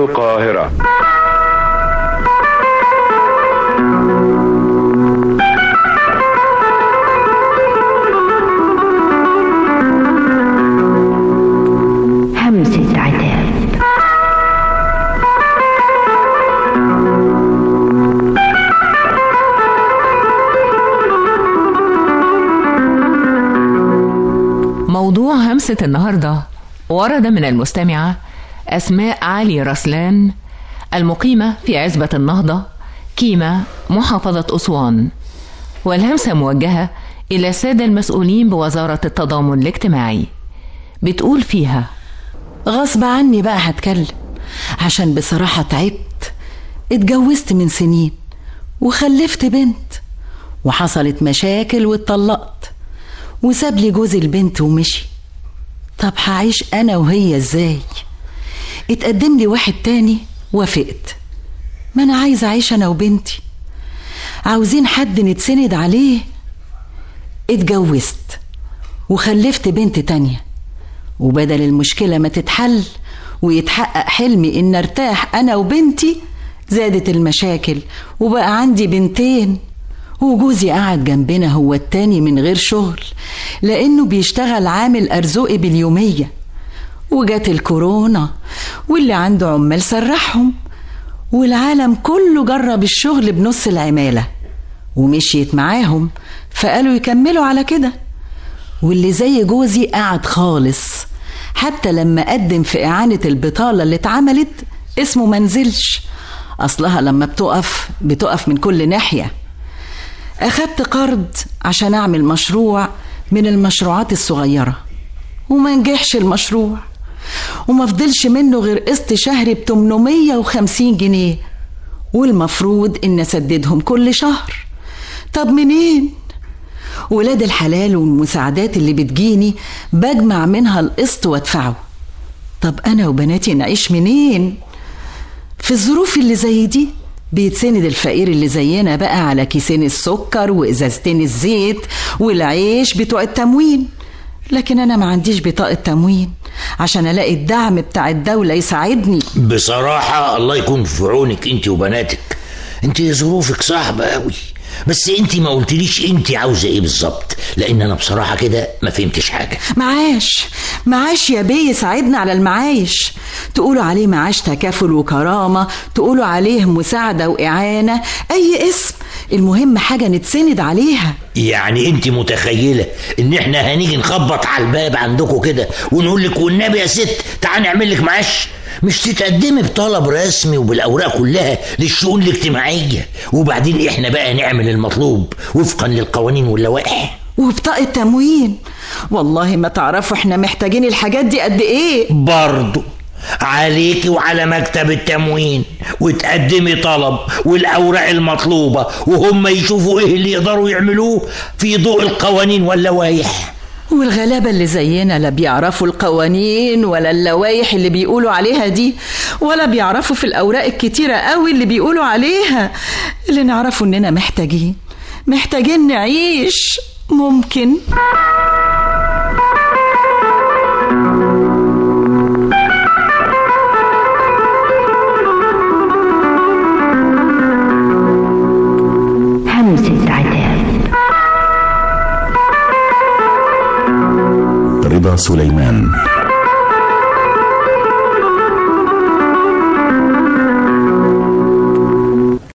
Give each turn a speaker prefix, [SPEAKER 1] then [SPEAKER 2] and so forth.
[SPEAKER 1] القاهرة
[SPEAKER 2] همسة عتاب
[SPEAKER 3] موضوع همسة النهاردة ورد من المستمعة أسماء علي رسلان المقيمة في عزبة النهضة كيمة محافظة أسوان والهمسة موجهة إلى السادة المسؤولين بوزارة التضامن الاجتماعي بتقول فيها
[SPEAKER 4] غصب عني بقى هتكلم عشان بصراحة تعبت اتجوزت من سنين وخلفت بنت وحصلت مشاكل واتطلقت وساب لي جوز البنت ومشي طب هعيش انا وهي ازاي اتقدم لي واحد تاني وافقت ما انا عايزه اعيش انا وبنتي عاوزين حد نتسند عليه اتجوزت وخلفت بنت تانية وبدل المشكلة ما تتحل ويتحقق حلمي إن ارتاح أنا وبنتي زادت المشاكل وبقى عندي بنتين وجوزي قاعد جنبنا هو التاني من غير شغل لأنه بيشتغل عامل أرزقي باليومية وجات الكورونا واللي عنده عمال سرحهم والعالم كله جرب الشغل بنص العمالة ومشيت معاهم فقالوا يكملوا على كده واللي زي جوزي قاعد خالص حتى لما قدم في إعانة البطالة اللي اتعملت اسمه منزلش أصلها لما بتقف بتقف من كل ناحية أخدت قرض عشان أعمل مشروع من المشروعات الصغيرة وما نجحش المشروع وما فضلش منه غير قسط شهري ب 850 جنيه والمفروض إن أسددهم كل شهر طب منين؟ ولاد الحلال والمساعدات اللي بتجيني بجمع منها القسط وادفعه طب أنا وبناتي نعيش منين؟ في الظروف اللي زي دي بيتسند الفقير اللي زينا بقى على كيسين السكر وإزازتين الزيت والعيش بتوع التموين لكن أنا ما عنديش بطاقة تموين عشان ألاقي الدعم بتاع الدولة يساعدني
[SPEAKER 5] بصراحة الله يكون في عونك انت وبناتك انت ظروفك صعبة قوي بس انت ما قلتليش انت عاوزة ايه بالظبط لان انا بصراحة كده ما فهمتش حاجة
[SPEAKER 4] معاش معاش يا بيه يساعدنا على المعاش تقولوا عليه معاش تكافل وكرامة تقولوا عليه مساعدة وإعانة أي اسم المهم حاجة نتسند عليها
[SPEAKER 5] يعني انت متخيلة ان احنا هنيجي نخبط على الباب عندكم كده ونقول لك والنبي يا ست تعالى نعمل لك معاش مش تتقدمي بطلب رسمي وبالاوراق كلها للشؤون الاجتماعيه وبعدين احنا بقى نعمل المطلوب وفقا للقوانين واللوائح
[SPEAKER 4] وبطاقة تموين والله ما تعرفوا احنا محتاجين الحاجات دي قد ايه
[SPEAKER 5] برضه عليكي وعلى مكتب التموين وتقدمي طلب والاوراق المطلوبه وهم يشوفوا ايه اللي يقدروا يعملوه في ضوء القوانين واللوائح
[SPEAKER 4] والغلابة اللي زينا لا بيعرفوا القوانين ولا اللوايح اللي بيقولوا عليها دي ولا بيعرفوا في الأوراق الكتيرة قوي اللي بيقولوا عليها اللي نعرفه إننا محتاجين محتاجين نعيش ممكن
[SPEAKER 2] همسة عتاب
[SPEAKER 6] رضا سليمان